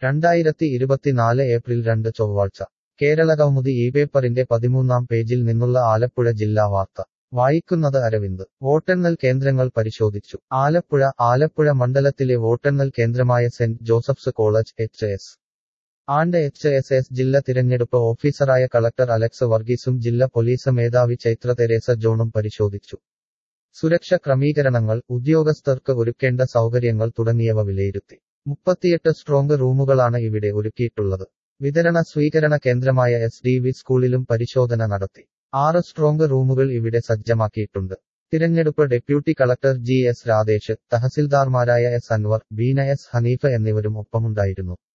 രണ്ടായിരത്തി ഇരുപത്തിനാല് ഏപ്രിൽ രണ്ട് ചൊവ്വാഴ്ച കേരളകൗമുദി ഈ പേപ്പറിന്റെ പതിമൂന്നാം പേജിൽ നിന്നുള്ള ആലപ്പുഴ ജില്ലാ വാർത്ത വായിക്കുന്നത് അരവിന്ദ് വോട്ടെണ്ണൽ കേന്ദ്രങ്ങൾ പരിശോധിച്ചു ആലപ്പുഴ ആലപ്പുഴ മണ്ഡലത്തിലെ വോട്ടെണ്ണൽ കേന്ദ്രമായ saint Joseph's college H S and H S S ജില്ല തിരഞ്ഞെടുപ്പ് ഓഫീസറായ കളക്ടർ അലക്സ് വർഗീസും ജില്ലാ പോലീസ് മേധാവി ചൈത്ര തെരേസ ജോണും പരിശോധിച്ചു സുരക്ഷ ക്രമീകരണങ്ങൾ ഉദ്യോഗസ്ഥർക്ക് ഒരുക്കേണ്ട സൗകര്യങ്ങൾ തുടങ്ങിയവ വിലയിരുത്തി മുപ്പത്തിയെട്ട് സ്ട്രോങ് റൂമുകളാണ് ഇവിടെ ഒരുക്കിയിട്ടുള്ളത് വിതരണ സ്വീകരണ കേന്ദ്രമായ എസ് ഡി വി സ്കൂളിലും പരിശോധന നടത്തി ആറ് സ്ട്രോങ് റൂമുകൾ ഇവിടെ സജ്ജമാക്കിയിട്ടുണ്ട് തിരഞ്ഞെടുപ്പ് deputy collector G S Radhesh തഹസിൽദാർമാരായ എസ് അൻവർ ബീന എസ് ഹനീഫ എന്നിവരും ഒപ്പമുണ്ടായിരുന്നു